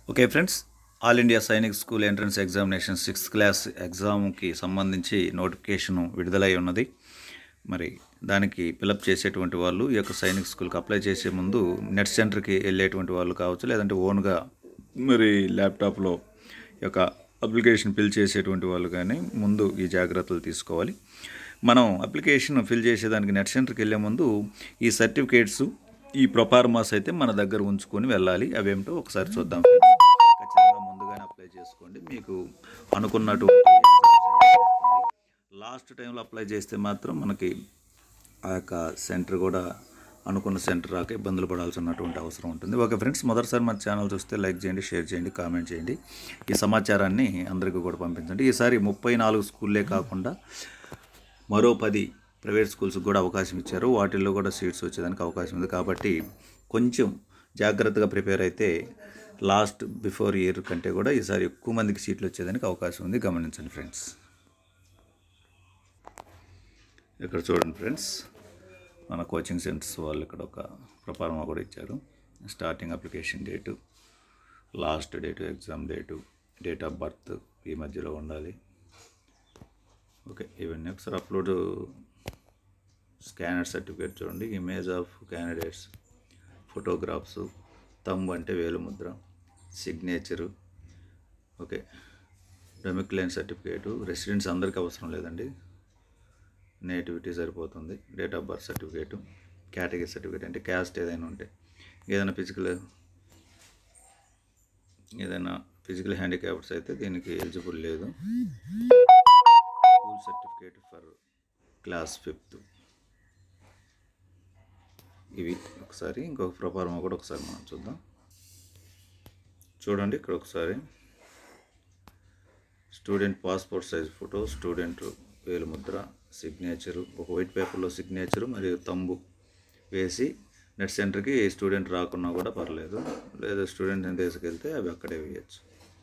Okay friends all India Sainik school entrance examination sixth class ఎగ్జామ్కి సంబంధించి notification విడుదలై ఉన్నది మరి దానికి ఫిలప్ చేసేటువంటి వాళ్ళు ఈ యొక్క సైనిక్ స్కూల్కి అప్లై చేసే ముందు నెట్ సెంటర్కి వెళ్ళేటువంటి వాళ్ళు కావచ్చు లేదంటే ఓన్గా మరి ల్యాప్టాప్లో ఈ యొక్క అప్లికేషన్ ఫిల్ చేసేటువంటి వాళ్ళు కానీ ముందు ఈ జాగ్రత్తలు తీసుకోవాలి మనం అప్లికేషన్ ఫిల్ చేసేదానికి నెట్ సెంటర్కి వెళ్ళే ముందు ఈ సర్టిఫికేట్స్ ఈ ప్రొపార్మాస్ అయితే మన దగ్గర ఉంచుకొని వెళ్ళాలి అవేమిటో ఒకసారి చూద్దాం ఫ్రెండ్స్. ఖచ్చితంగా ముందుగానే అప్లై చేసుకోండి మీకు అనుకున్నటువంటి లాస్ట్ టైంలో అప్లై చేస్తే మాత్రం మనకి ఆ యొక్క సెంటర్ కూడా అనుకున్న సెంటర్ రాక ఇబ్బందులు పడాల్సినటువంటి అవసరం ఉంటుంది ఓకే ఫ్రెండ్స్ మొదటిసారి మన ఛానల్ చూస్తే లైక్ చేయండి షేర్ చేయండి కామెంట్ చేయండి ఈ సమాచారాన్ని అందరికీ కూడా పంపించండి ఈసారి ముప్పై నాలుగు స్కూల్లే కాకుండా మరో పది ప్రైవేట్ స్కూల్స్కి కూడా అవకాశం ఇచ్చారు వాటిల్లో కూడా సీట్స్ వచ్చేదానికి అవకాశం ఉంది కాబట్టి కొంచెం జాగ్రత్తగా ప్రిపేర్ అయితే లాస్ట్ బిఫోర్ ఇయర్ కంటే కూడా ఈసారి ఎక్కువ మందికి సీట్లు వచ్చేదానికి అవకాశం ఉంది గమనించండి ఫ్రెండ్స్ ఇక్కడ చూడండి ఫ్రెండ్స్ మన కోచింగ్ సెంటర్స్ వాళ్ళు ఇక్కడ ఒక ప్రపారమా కూడా ఇచ్చారు starting application date last date exam date date of birth ఈ మధ్యలో ఉండాలి ఓకే ఇవన్నీ ఒకసారి అప్లోడ్ స్కానర్ సర్టిఫికేట్ చూడండి image of candidates photographs thumb అంటే వేలుముద్ర signature okay domicile certificate residence అందరికీ అవసరం లేదండి నేటివిటీ సరిపోతుంది date of birth certificate category certificate అంటే క్యాస్ట్ ఏదైనా ఉంటే ఏదైనా ఫిజికల్ ఏదైనా ఫిజికల్ హ్యాండిక్యాప్స్ అయితే దీనికి ఎలిజిబుల్ లేదు school certificate for class fifth ఇవి ఒకసారి ఇంకొక ప్రపారమా కూడా ఒకసారి మనం చూద్దాం చూడండి ఇక్కడ ఒకసారి student passport size photo student వేలుముద్ర సిగ్నేచరు ఒక వైట్ పేపర్లో సిగ్నేచరు మరియు తంబు వేసి నెట్ సెంటర్కి స్టూడెంట్ రాకున్నా కూడా పర్లేదు లేదా స్టూడెంట్ని తీసుకెళ్తే అవి అక్కడే వేయచ్చు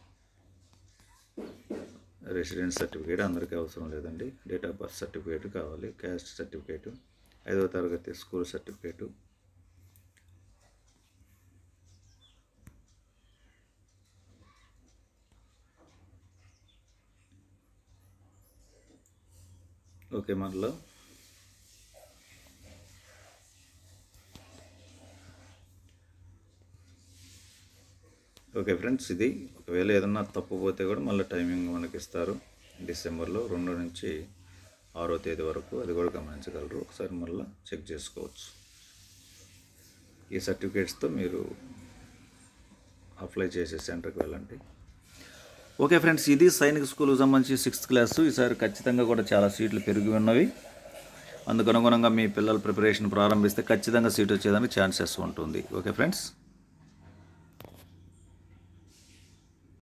రెసిడెన్స్ సర్టిఫికేట్ అందరికీ అవసరం లేదండి డేట్ ఆఫ్ బర్త్ సర్టిఫికేట్ కావాలి క్యాస్ట్ సర్టిఫికేట్ ఐదవ తరగతి స్కూల్ సర్టిఫికేటు ఓకే మనలో ఓకే ఫ్రెండ్స్ ఇది ఒకవేళ ఏదన్నా తప్పుపోతే కూడా మళ్ళీ టైమింగ్ మనకి ఇస్తారు డిసెంబర్లో రెండు నుంచి ఆరో తేదీ వరకు అది కూడా గమనించగలరు ఒకసారి మళ్ళీ చెక్ చేసుకోవచ్చు ఈ సర్టిఫికేట్స్తో మీరు అప్లై చేసే సెంటర్కి వెళ్ళండి ఓకే ఫ్రెండ్స్ ఇది సైనిక్ స్కూల్కి సంబంధించి సిక్స్త్ క్లాసు ఈసారి ఖచ్చితంగా కూడా చాలా సీట్లు పెరిగి ఉన్నవి అందుకు అనుగుణంగా మీ పిల్లల ప్రిపరేషన్ ప్రారంభిస్తే ఖచ్చితంగా సీట్ వచ్చేదానికి ఛాన్సెస్ ఉంటుంది ఓకే ఫ్రెండ్స్